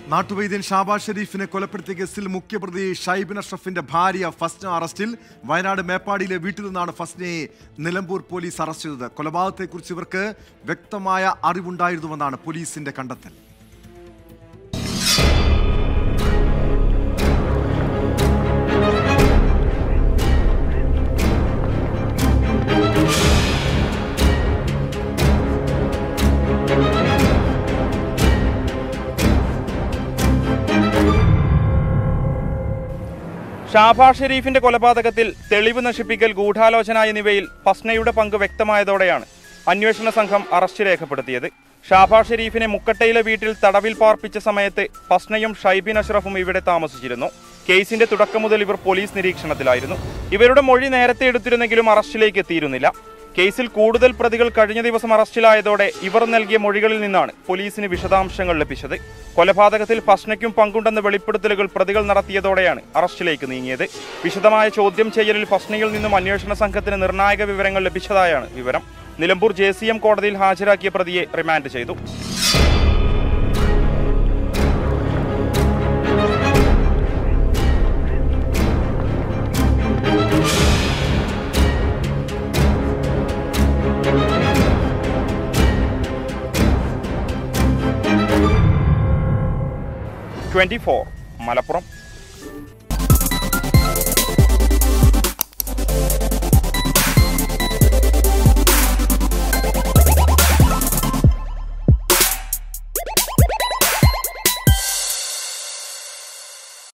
നാട്ടുവൈദ്യൻ ഷാബാസ് ഷെരീഫിനെ കൊലപ്പെടുത്തിയ കേസിൽ മുഖ്യപ്രതി ഷൈബിൻ അഷ്റഫിന്റെ ഭാര്യ ഫസ്ന അറസ്റ്റിൽ വയനാട് മേപ്പാടിയിലെ വീട്ടിൽ നിന്നാണ് ഫസ്നയെ നിലമ്പൂർ പോലീസ് അറസ്റ്റ് ചെയ്തത് കൊലപാതകത്തെക്കുറിച്ച് ഇവർക്ക് വ്യക്തമായ അറിവുണ്ടായിരുന്നുവെന്നാണ് പോലീസിന്റെ കണ്ടെത്തൽ ഷാബാസ് ഷെരീഫിന്റെ കൊലപാതകത്തിൽ തെളിവ് നശിപ്പിക്കൽ ഗൂഢാലോചന എന്നിവയിൽ ഫസ്നയുടെ പങ്ക് വ്യക്തമായതോടെയാണ് അന്വേഷണ സംഘം അറസ്റ്റ് രേഖപ്പെടുത്തിയത് ഷാബാസ് ഷെരീഫിനെ മുക്കട്ടയിലെ വീട്ടിൽ തടവിൽ പാർപ്പിച്ച സമയത്ത് ഫസ്നയും ഷൈബിൻ അഷ്റഫും ഇവിടെ താമസിച്ചിരുന്നു കേസിന്റെ തുടക്കം മുതൽ ഇവർ പോലീസ് നിരീക്ഷണത്തിലായിരുന്നു ഇവരുടെ മൊഴി നേരത്തെ എടുത്തിരുന്നെങ്കിലും അറസ്റ്റിലേക്ക് എത്തിയിരുന്നില്ല കേസിൽ കൂടുതൽ പ്രതികൾ കഴിഞ്ഞ ദിവസം അറസ്റ്റിലായതോടെ ഇവർ നൽകിയ മൊഴികളിൽ നിന്നാണ് പോലീസിന് വിശദാംശങ്ങൾ ലഭിച്ചത് കൊലപാതകത്തിൽ ഫസ്നയ്ക്കും പങ്കുണ്ടെന്ന വെളിപ്പെടുത്തലുകൾ പ്രതികൾ നടത്തിയതോടെയാണ് അറസ്റ്റിലേക്ക് നീങ്ങിയത് വിശദമായ ചോദ്യം ചെയ്യലിൽ ഫസ്നയിൽ നിന്നും അന്വേഷണ സംഘത്തിന് നിർണായക വിവരങ്ങൾ ലഭിച്ചതായാണ് വിവരം നിലമ്പൂർ ജെ സി എം കോടതിയിൽ ഹാജരാക്കിയ പ്രതിയെ റിമാൻഡ് ചെയ്തു ട്വന്റി ഫോർ മലപ്പുറം